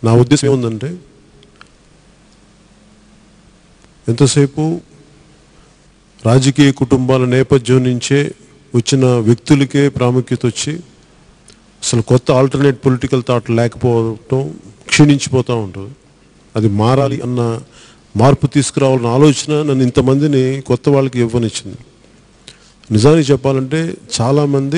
నా ఉద్దేశం ఏముందంటే ఎంతసేపు రాజకీయ కుటుంబాల నేపథ్యం నుంచే వచ్చిన వ్యక్తులకే ప్రాముఖ్యత వచ్చి అసలు కొత్త ఆల్టర్నేట్ పొలిటికల్ థాట్ లేకపోవటం క్షీణించిపోతూ ఉంటుంది అది మారాలి అన్న మార్పు తీసుకురావాలన్న ఆలోచన నన్ను ఇంతమందిని కొత్త వాళ్ళకి ఇవ్వనిచ్చింది నిజానికి చెప్పాలంటే చాలామంది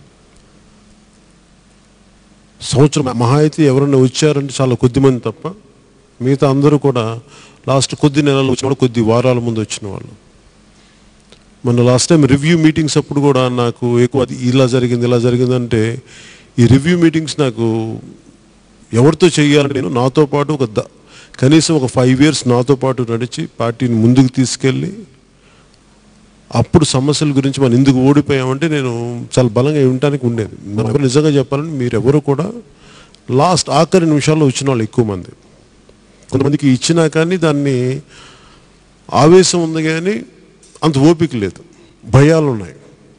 సంవత్సరం మహా అయితే ఎవరైనా వచ్చారంటే చాలా కొద్ది మంది తప్ప మిగతా అందరూ కూడా లాస్ట్ కొద్ది నెలలు వచ్చిన వాళ్ళు కొద్ది వారాల ముందు వచ్చిన వాళ్ళు మొన్న లాస్ట్ టైం రివ్యూ మీటింగ్స్ అప్పుడు కూడా నాకు ఎక్కువ అది ఇలా జరిగింది ఇలా జరిగింది అంటే ఈ రివ్యూ మీటింగ్స్ నాకు ఎవరితో చేయాలంటే నేను నాతో పాటు ఒక ద కనీసం ఒక ఫైవ్ ఇయర్స్ నాతో పాటు నడిచి పార్టీని ముందుకు తీసుకెళ్ళి అప్పుడు సమస్యల గురించి మనం ఎందుకు ఓడిపోయామంటే నేను చాలా బలంగా ఉండటానికి ఉండేది మనం ఎవరు నిజంగా చెప్పాలంటే మీరు ఎవరు కూడా లాస్ట్ ఆఖరి నిమిషాల్లో వచ్చిన వాళ్ళు ఎక్కువ మంది కొంతమందికి ఇచ్చినా కానీ దాన్ని ఆవేశం ఉంది కానీ అంత ఓపిక లేదు భయాలు ఉన్నాయి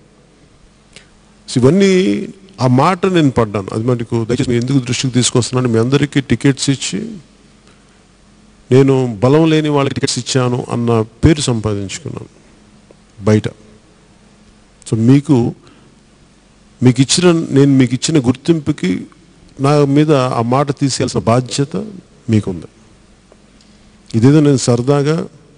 సో ఇవన్నీ ఆ మాట నేను పడ్డాను అది మటుకు దయచేసి మీరు ఎందుకు దృష్టికి తీసుకొస్తున్నాను మీ అందరికీ టికెట్స్ ఇచ్చి నేను బలం లేని వాళ్ళకి టికెట్స్ ఇచ్చాను అన్న పేరు సంపాదించుకున్నాను బయట సో మీకు మీకు ఇచ్చిన నేను మీకు ఇచ్చిన గుర్తింపుకి నా మీద ఆ మాట తీసేయాల్సిన బాధ్యత మీకుంది ఇదేదో నేను సరదాగా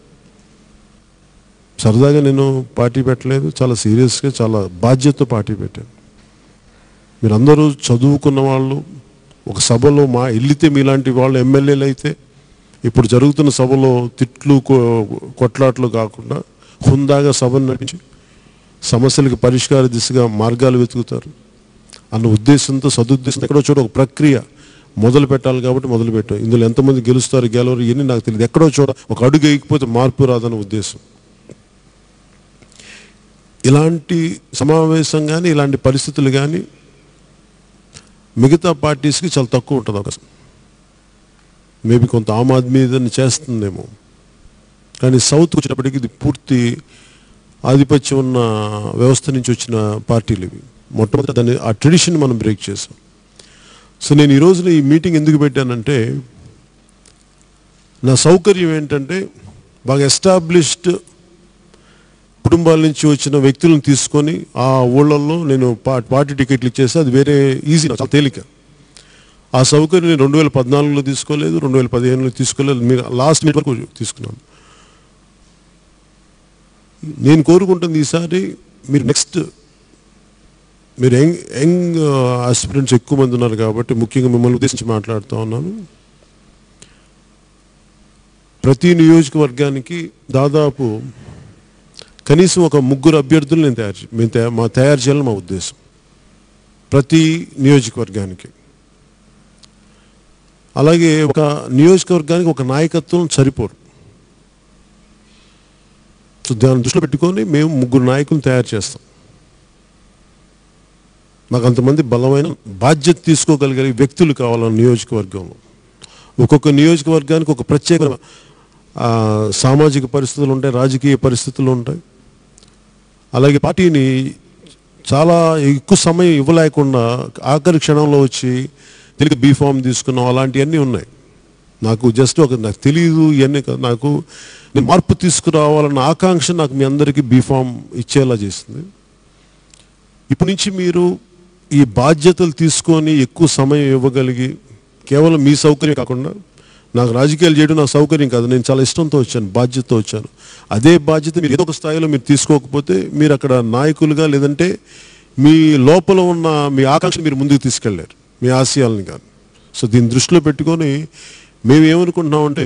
సరదాగా నేను పార్టీ పెట్టలేదు చాలా సీరియస్గా చాలా బాధ్యతతో పార్టీ పెట్టాను మీరందరూ చదువుకున్న వాళ్ళు ఒక సభలో మా వెళ్తే మీలాంటి వాళ్ళు ఎమ్మెల్యేలు అయితే ఇప్పుడు జరుగుతున్న సభలో తిట్లు కొ- కొట్లాట్లు కాకుండా హుందాగా సభను నడిపించి సమస్యలకు పరిష్కార దిశగా మార్గాలు వెతుకుతారు అన్న ఉద్దేశంతో సదుద్దేశంతో ఎక్కడో చోట ఒక ప్రక్రియ మొదలు పెట్టాలి కాబట్టి మొదలు పెట్టాం ఇందులో ఎంతమంది గెలుస్తారు గెలవరు ఇవన్నీ నాకు తెలియదు ఎక్కడో చోట ఒక అడుగు వేయకపోతే మార్పు రాదన్న ఉద్దేశం ఇలాంటి సమావేశం కానీ ఇలాంటి పరిస్థితులు కానీ మిగతా పార్టీస్కి చాలా తక్కువ ఉంటుంది అవకాశం మేబీ కొంత ఆమ్ ఆద్మీ దాన్ని చేస్తుందేమో కానీ సౌత్కి వచ్చినప్పటికీ ఇది పూర్తి ఆధిపత్యం ఉన్న వ్యవస్థ నుంచి వచ్చిన పార్టీలు ఇవి మొట్టమొదటి దాన్ని ఆ ట్రెడిషన్ మనం బ్రేక్ చేసాం సో నేను ఈ రోజున ఈ మీటింగ్ ఎందుకు పెట్టానంటే నా సౌకర్యం ఏంటంటే బాగా ఎస్టాబ్లిష్డ్ కుటుంబాల నుంచి వచ్చిన వ్యక్తులను తీసుకొని ఆ ఊళ్ళల్లో నేను పా- పార్టీ టికెట్లు ఇచ్చేసి అది వేరే ఈజీ చాలా తేలిక ఆ సౌకర్యం నేను రెండు వేల పద్నాలుగులో తీసుకోలేదు రెండు వేల పదిహేనులో తీసుకోలేదు మీరు లాస్ట్ మినిట్ వరకు తీసుకున్నాను నేను కోరుకుంటుంది ఈసారి మీరు నెక్స్ట్ మీరు యంగ్ యంగ్ ఆస్పిరెంట్స్ ఎక్కువ మంది ఉన్నారు కాబట్టి ముఖ్యంగా మిమ్మల్ని ఉద్దేశించి మాట్లాడుతూ ఉన్నాను ప్రతి నియోజకవర్గానికి దాదాపు కనీసం ఒక ముగ్గురు అభ్యర్థులు నేను తయారు చే- మేము తయా- మా తయారు చేయాలని మా ఉద్దేశం ప్రతి నియోజకవర్గానికి అలాగే ఒక నియోజకవర్గానికి ఒక నాయకత్వం సరిపోరు సో దాన్ని దృష్టిలో పెట్టుకొని మేము ముగ్గురు నాయకులను తయారు చేస్తాం మాకు అంతమంది బలమైన బాధ్యత తీసుకోగలిగే వ్యక్తులు కావాలన్న నియోజకవర్గంలో ఒక్కొక్క నియోజకవర్గానికి ఒక ప్రత్యేక ఆ, సామాజిక పరిస్థితులు ఉంటాయి రాజకీయ పరిస్థితులు ఉంటాయి అలాగే పార్టీని చాలా ఎక్కువ సమయం ఇవ్వలేకుండా ఆఖరి క్షణంలో వచ్చి తిరిగి బీఫామ్ తీసుకున్నాం అలాంటివన్నీ ఉన్నాయి నాకు జస్ట్ ఒక నాకు తెలియదు ఇవన్నీ కాదు నాకు నేను మార్పు తీసుకురావాలన్న ఆకాంక్ష నాకు మీ అందరికీ బీఫామ్ ఇచ్చేలా చేసింది ఇప్పటి నుంచి మీరు ఈ బాధ్యతలు తీసుకొని ఎక్కువ సమయం ఇవ్వగలిగి కేవలం మీ సౌకర్యం కాకుండా నాకు రాజకీయాలు చేయడం నాకు సౌకర్యం కాదు నేను చాలా ఇష్టంతో వచ్చాను బాధ్యతతో వచ్చాను అదే బాధ్యత మీరు ఏదో ఒక స్థాయిలో మీరు తీసుకోకపోతే మీరు అక్కడ నాయకులుగా లేదంటే మీ లోపల ఉన్న మీ ఆకాంక్ష మీరు ముందుకు తీసుకెళ్ళారు మీ ఆశయాలని కాదు సో దీన్ని దృష్టిలో పెట్టుకొని మేము ఏమనుకుంటున్నామంటే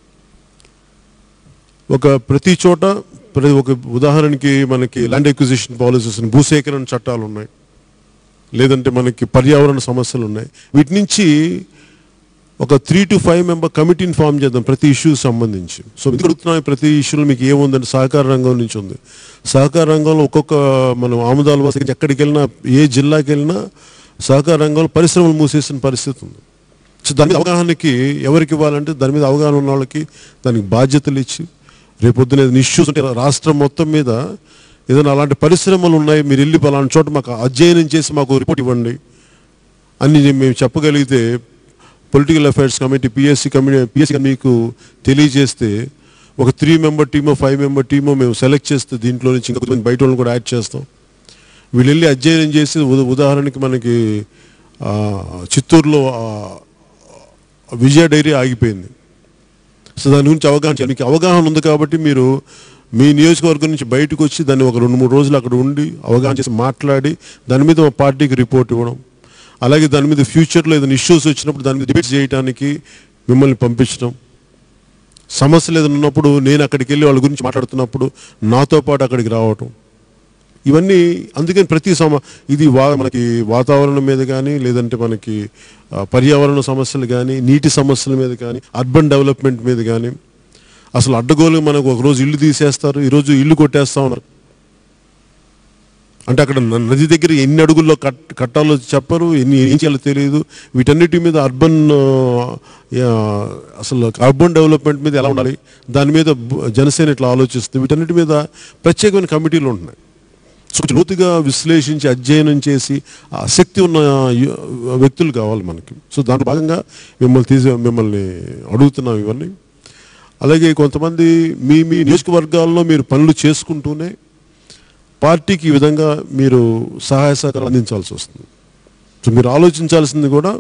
ఒక ప్రతి చోట ప్రతి ఒక ఉదాహరణకి మనకి ల్యాండ్ ఎక్విజిషన్ పాలసీస్ భూసేకరణ చట్టాలు ఉన్నాయి లేదంటే మనకి పర్యావరణ సమస్యలు ఉన్నాయి వీటి నుంచి ఒక త్రీ టు ఫైవ్ మెంబర్ కమిటీని ఫామ్ చేద్దాం ప్రతి ఇష్యూకి సంబంధించి సో ఎందుకు అడుగుతున్నాం ప్రతి ఇష్యూలో మీకు ఏముందంటే సహకార రంగం నుంచి ఉంది సహకార రంగంలో ఒక్కొక్క మనం ఆముదాల వలస నుంచి ఎక్కడికి వెళ్ళినా ఏ జిల్లాకి వెళ్ళినా సహకార రంగంలో పరిశ్రమలు మూసేసిన పరిస్థితి ఉంది సో దాని మీద అవగాహనకి ఎవరికి ఇవ్వాలంటే దాని మీద అవగాహన ఉన్న వాళ్ళకి దానికి బాధ్యతలు ఇచ్చి రేపొద్దున ఏదైనా ఇష్యూస్ ఉంటే రాష్ట్రం మొత్తం మీద ఏదైనా అలాంటి పరిశ్రమలు ఉన్నాయి మీరు వెళ్ళి అలాంటి చోట మాకు అధ్యయనం చేసి మాకు రిపోర్ట్ ఇవ్వండి అని మేము చెప్పగలిగితే political affairs committee PSC committee PSC మీకు తెలియజేస్తే ఒక త్రీ మెంబర్ టీమో ఫైవ్ మెంబర్ టీమో మేము సెలెక్ట్ చేస్తే దీంట్లో నుంచి ఇంకా కొంతమంది బయట వాళ్ళని కూడా యాడ్ చేస్తాం వీళ్ళు వెళ్ళి అధ్యయనం చేసి ఉద- ఉదాహరణకి మనకి ఆ, చిత్తూరులో ఆ, విజయ డైరీ ఆగిపోయింది సో దాని గురించి అవగాహన చేయాలి. మీకు అవగాహన ఉంది కాబట్టి మీరు మీ నియోజకవర్గం నుంచి బయటకు వచ్చి దాన్ని ఒక రెండు మూడు రోజులు అక్కడ ఉండి అవగాహన చేసి మాట్లాడి దాని మీద మా పార్టీకి రిపోర్ట్ ఇవ్వడం అలాగే దాని మీద ఫ్యూచర్లో ఏదైనా ఇష్యూస్ వచ్చినప్పుడు దాని మీద డిబేట్స్ చేయడానికి మిమ్మల్ని పంపించడం సమస్యలు ఏదైనా ఉన్నప్పుడు నేను అక్కడికి వెళ్ళి వాళ్ళ గురించి మాట్లాడుతున్నప్పుడు నాతో పాటు అక్కడికి రావటం ఇవన్నీ అందుకని ప్రతి సమ ఇది వా మనకి వాతావరణం మీద కానీ లేదంటే మనకి ఆ, పర్యావరణ సమస్యలు కానీ నీటి సమస్యల మీద కానీ అర్బన్ డెవలప్మెంట్ మీద కానీ అసలు అడ్డగోలు మనకు ఒక రోజు ఇల్లు తీసేస్తారు ఈరోజు ఇల్లు కొట్టేస్తా ఉన్నారు అంటే అక్కడ న- నది దగ్గర ఎన్ని అడుగుల్లో కట్ కట్టాలో చెప్పరు ఎన్ని ఏం చేయాలో తెలియదు వీటన్నిటి మీద అర్బన్ ఆ, యా, అసలు అర్బన్ డెవలప్మెంట్ మీద ఎలా ఉండాలి దాని మీద బ- జనసేన ఇట్లా ఆలోచిస్తుంది వీటన్నిటి మీద ప్రత్యేకమైన కమిటీలు ఉంటున్నాయి సో కొంచెం లోతుగా విశ్లేషించి అధ్యయనం చేసి ఆ శక్తి ఉన్న యు- వ్యక్తులు కావాలి మనకి సో దాంట్లో భాగంగా మిమ్మల్ని తీసే మిమ్మల్ని అడుగుతున్నాం ఇవన్నీ అలాగే కొంతమంది మీ మీ నియోజకవర్గాల్లో మీరు పనులు చేసుకుంటూనే పార్టీకి ఈ విధంగా మీరు సహాయ సహకారాలు అందించాల్సి వస్తుంది సో మీరు ఆలోచించాల్సింది కూడా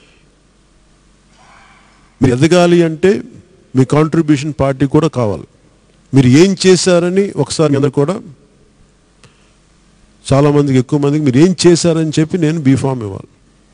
మీరు ఎదగాలి అంటే మీ కాంట్రిబ్యూషన్ పార్టీ కూడా కావాలి మీరు ఏం చేశారని ఒకసారి అందరు కూడా చాలా మందికి ఎక్కువ మందికి మీరు ఏం చేశారని చెప్పి నేను బీఫామ్ ఇవ్వాలి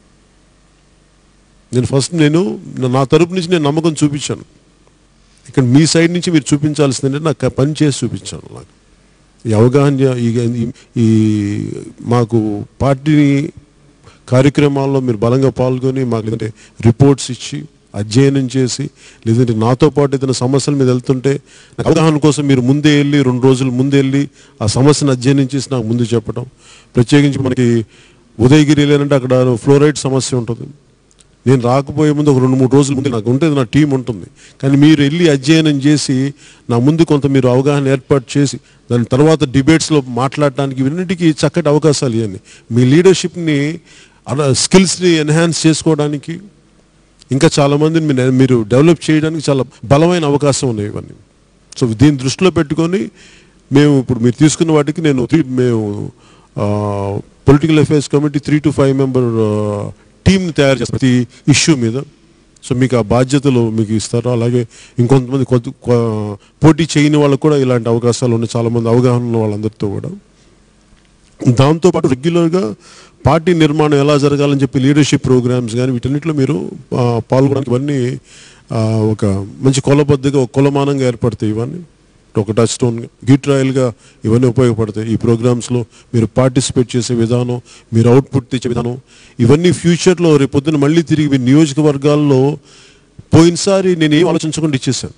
నేను ఫస్ట్ నేను నా తరపు నుంచి నేను నమ్మకం చూపించాను ఇక్కడ మీ సైడ్ నుంచి మీరు చూపించాల్సింది ఏంటంటే నాకు పని చేసి చూపించాను నాకు ఈ అవగాహన ఈ ఈ- ఈ మాకు పార్టీని కార్యక్రమాల్లో మీరు బలంగా పాల్గొని మాకు లేదంటే రిపోర్ట్స్ ఇచ్చి అధ్యయనం చేసి లేదంటే నాతో పాటు ఏదైనా సమస్యల మీద వెళ్తుంటే నాకు అవగాహన కోసం మీరు ముందే వెళ్ళి రెండు రోజులు ముందే వెళ్ళి ఆ సమస్యను అధ్యయనం చేసి నాకు ముందు చెప్పడం ప్రత్యేకించి మనకి ఉదయగిరి వెళ్ళానంటే అక్కడ ఫ్లోరైడ్ సమస్య ఉంటుంది నేను రాకపోయే ముందు ఒక రెండు మూడు రోజుల ముందు నాకు ఉంటుంది నా టీం ఉంటుంది కానీ మీరు వెళ్ళి అధ్యయనం చేసి నా ముందు కొంత మీరు అవగాహన ఏర్పాటు చేసి దాని తర్వాత డిబేట్స్లో మాట్లాడటానికి ఇవన్నిటికీ చక్కటి అవకాశాలు ఇవన్నీ మీ లీడర్షిప్ని అలా స్కిల్స్ని ఎన్హాన్స్ చేసుకోవడానికి ఇంకా చాలామందిని మీరు మీరు డెవలప్ చేయడానికి చాలా బలమైన అవకాశం ఉన్నాయి ఇవన్నీ సో దీన్ని దృష్టిలో పెట్టుకొని మేము ఇప్పుడు మీరు తీసుకున్న వాటికి నేను త్రీ- మేము political affairs committee three to five member టీంని తయారు చేస్తాం ప్రతి ఇష్యూ మీద సో మీకు ఆ బాధ్యతలు మీకు ఇస్తారు అలాగే ఇంకొంతమంది కొత్త కొ- పోటీ చేయని వాళ్ళకు కూడా ఇలాంటి అవకాశాలు ఉన్నాయి చాలామంది అవగాహన ఉన్న వాళ్ళందరితో కూడా దాంతోపాటు రెగ్యులర్గా పార్టీ నిర్మాణం ఎలా జరగాలని చెప్పి లీడర్షిప్ ప్రోగ్రామ్స్ కానీ వీటన్నిటిలో మీరు ఆ, పాల్గొనడానికి ఇవన్నీ ఆ, ఒక మంచి కొలబద్దగా ఒక కొలమానంగా ఏర్పడతాయి ఇవన్నీ ఒక టచ్ స్టోన్ గిట్ రాయల్గా ఇవన్నీ ఉపయోగపడతాయి ఈ ప్రోగ్రామ్స్లో మీరు పార్టిసిపేట్ చేసే విధానం మీరు అవుట్పుట్ తెచ్చే విధానం ఇవన్నీ ఫ్యూచర్లో రేపొద్దున మళ్ళీ తిరిగి మీ నియోజకవర్గాల్లో పోయినసారి నేను ఏం ఆలోచించకుండా ఇచ్చేసాను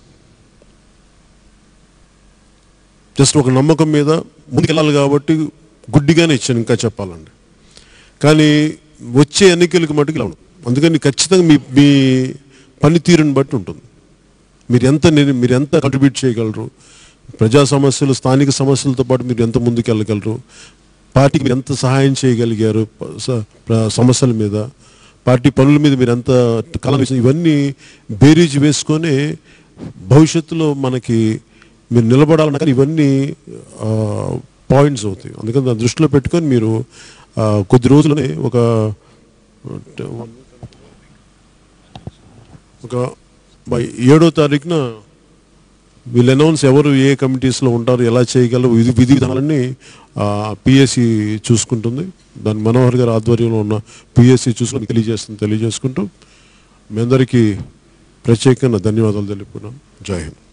జస్ట్ ఒక నమ్మకం మీద ముందుకెళ్ళాలి కాబట్టి గుడ్డిగానే ఇచ్చాను ఇంకా చెప్పాలండి కానీ వచ్చే ఎన్నికలకు మటుకు ఇలా ఉండదు అందుకని ఖచ్చితంగా మీ మీ పనితీరుని బట్టి ఉంటుంది మీరు ఎంత నిర్- మీరు ఎంత కంట్రిబ్యూట్ చేయగలరు ప్రజా సమస్యలు స్థానిక సమస్యలతో పాటు మీరు ఎంత ముందుకు వెళ్ళగలరు పార్టీకి మీరు ఎంత సహాయం చేయగలిగారు ప- స- ప్ర- సమస్యల మీద పార్టీ పనుల మీద మీరు ఎంత కలం వేసిన ఇవన్నీ బేరీజ్ వేసుకొని భవిష్యత్తులో మనకి మీరు నిలబడాలన్నా కానీ ఇవన్నీ పాయింట్స్ అవుతాయి అందుకని దాన్ని దృష్టిలో పెట్టుకొని మీరు ఆ, కొద్ది రోజులనే ఒక ఒక బై ఏడో తారీఖున వీళ్ళు అనౌన్స్ ఎవరు ఏ కమిటీస్లో ఉంటారు ఎలా చేయగలరు విధి విధి విధానాలన్నీ పిఎస్సి చూసుకుంటుంది దాని మనోహర్ గారి ఆధ్వర్యంలో ఉన్న పిఎస్సి చూసుకుని తెలియజేస్తుంది తెలియజేసుకుంటూ మీ అందరికీ ప్రత్యేకంగా ధన్యవాదాలు తెలుపుకున్నాం జై హింద్